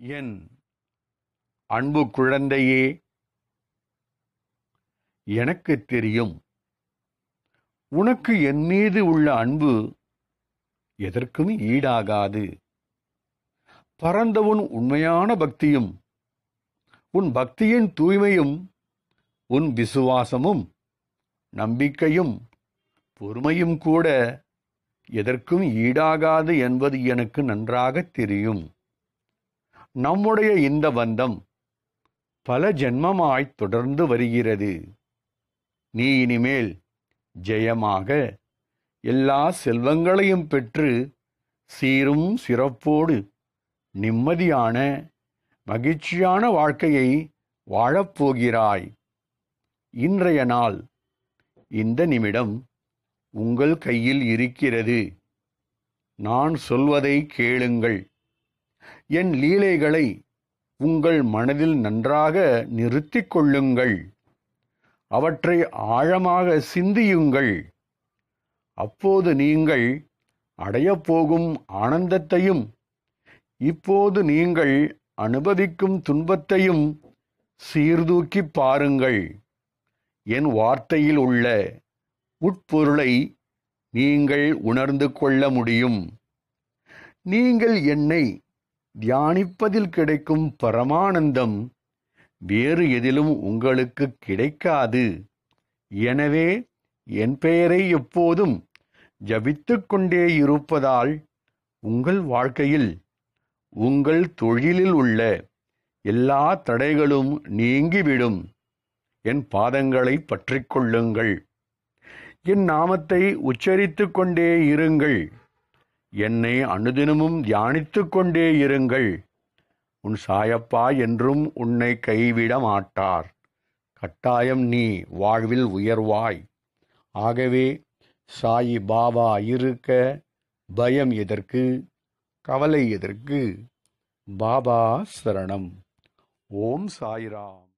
என் அன்பு குழந்தையே எனக்குத் தெரியும் உனக்கு என் மீது உள்ள அன்பு எதற்கும் ஈடாகாது பரந்த உன் உண்மையான பக்தியும் உன் பக்தியின் தூய்மையும் உன் விசுவாசமும் நம்பிக்கையும் பொறுமையும் கூட எதற்கும் ஈடாகாது என்பது எனக்கு நன்றாகத் தெரியும் நம்முடைய இந்த பந்தம் பல ஜென்மமாய் தொடர்ந்து வருகிறது நீ இனிமேல் ஜெயமாக எல்லா செல்வங்களையும் பெற்று சீரும் சிறப்போடு நிம்மதியான மகிழ்ச்சியான வாழ்க்கையை வாழப்போகிறாய் இன்றைய நாள் இந்த நிமிடம் உங்கள் கையில் இருக்கிறது நான் சொல்வதை கேளுங்கள் என் லீலைகளை உங்கள் மனதில் நன்றாக நிறுத்திக் கொள்ளுங்கள் அவற்றை ஆழமாக சிந்தியுங்கள் அப்போது நீங்கள் அடையப்போகும் ஆனந்தத்தையும் இப்போது நீங்கள் அனுபவிக்கும் துன்பத்தையும் சீர்தூக்கி பாருங்கள் என் வார்த்தையில் உள்ள உட்பொருளை நீங்கள் உணர்ந்து கொள்ள முடியும் நீங்கள் என்னை தியானிப்பதில் கிடைக்கும் பரமானந்தம் வேறு எதிலும் உங்களுக்கு கிடைக்காது எனவே என் பெயரை எப்போதும் ஜபித்துக் கொண்டே இருப்பதால் உங்கள் வாழ்க்கையில் உங்கள் தொழிலில் உள்ள எல்லா தடைகளும் நீங்கிவிடும் என் பாதங்களை பற்றிக் கொள்ளுங்கள் என் நாமத்தை உச்சரித்துக் கொண்டே இருங்கள் என்னை அனுதினமும் தியானித்துக் கொண்டே இருங்கள் உன் சாயப்பா என்றும் உன்னை கைவிட மாட்டார் கட்டாயம் நீ வாழ்வில் உயர்வாய் ஆகவே சாயி பாபா இருக்க பயம் எதற்கு கவலை எதற்கு பாபா சரணம் ஓம் சாய்ராம்